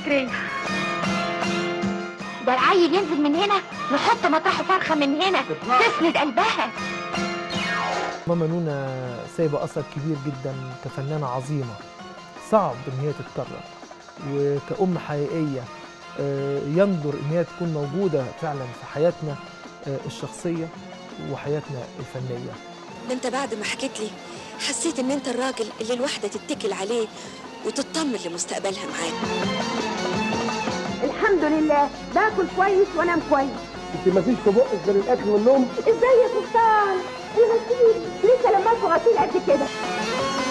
فكريه ده العيل ينزل من هنا نحط مطرحه فرخه من هنا تسند قلبها ماما نونا سايبة أثر كبير جدا كفنانة عظيمة صعب إن هي تتكرر وكأم حقيقية آه، يندر إن هي تكون موجودة فعلا في حياتنا آه، الشخصية وحياتنا الفنية ده انت بعد ما حكيت لي حسيت ان انت الراجل اللي الواحده تتكل عليه وتطمن لمستقبلها معاك الحمد لله باكل كويس وانام كويس انت مفيش في بقك غير الاكل والنوم ازاي يا سلطان الغسيل لسه لما غسيل قد كده